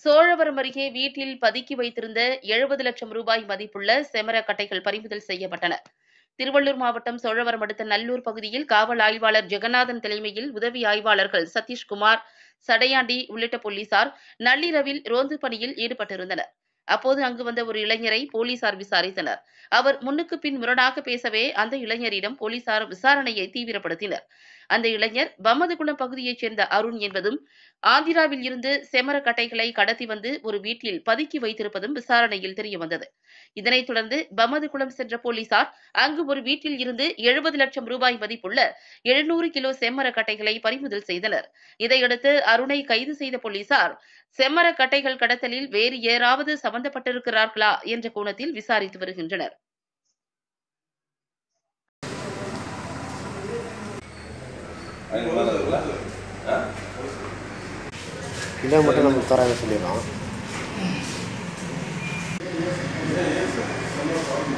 சோழவரம் அருகே வீட்டில் பதுக்கி வைத்திருந்த எழுபது லட்சம் ரூபாய் மதிப்புள்ள செமரக்கட்டைகள் பறிமுதல் செய்யப்பட்டன திருவள்ளூர் மாவட்டம் சோழவரம் அடுத்த நல்லூர் பகுதியில் காவல் ஆய்வாளர் ஜெகநாதன் தலைமையில் உதவி ஆய்வாளர்கள் சதீஷ்குமார் சடையாண்டி உள்ளிட்ட போலீசார் நள்ளிரவில் ரோந்து பணியில் ஈடுபட்டிருந்தனர் அப்போது அங்கு வந்த ஒரு இளைஞரை போலீசார் விசாரித்தனர் அவர் முன்னுக்கு பின் முரணாக பேசவே அந்த இளைஞரிடம் போலீசார் விசாரணையை தீவிரப்படுத்தினர் அந்த இளைஞர் பம்மதுகுளம் பகுதியைச் சேர்ந்த அருண் என்பதும் ஆந்திராவில் இருந்து செமர கட்டைகளை கடத்தி வந்து ஒரு வீட்டில் பதுக்கி வைத்திருப்பதும் விசாரணையில் தெரியவந்தது இதனைத் தொடர்ந்து பம்மதுகுளம் சென்ற போலீசார் அங்கு ஒரு வீட்டில் இருந்து எழுபது லட்சம் ரூபாய் மதிப்புள்ள எழுநூறு கிலோ செம்மர கட்டைகளை பறிமுதல் செய்தனர் இதையடுத்து அருணை கைது செய்த போலீசார் செம்மர கட்டைகள் கடத்தலில் வேறு யாராவது சம்பந்தப்பட்டிருக்கிறார்களா என்ற கோணத்தில் விசாரித்து வருகின்றனர் ஐநூறு ரூபா இருக்குல்ல ஆ கிலோ மட்டும் நமக்கு தராங்க சொல்லிடலாம்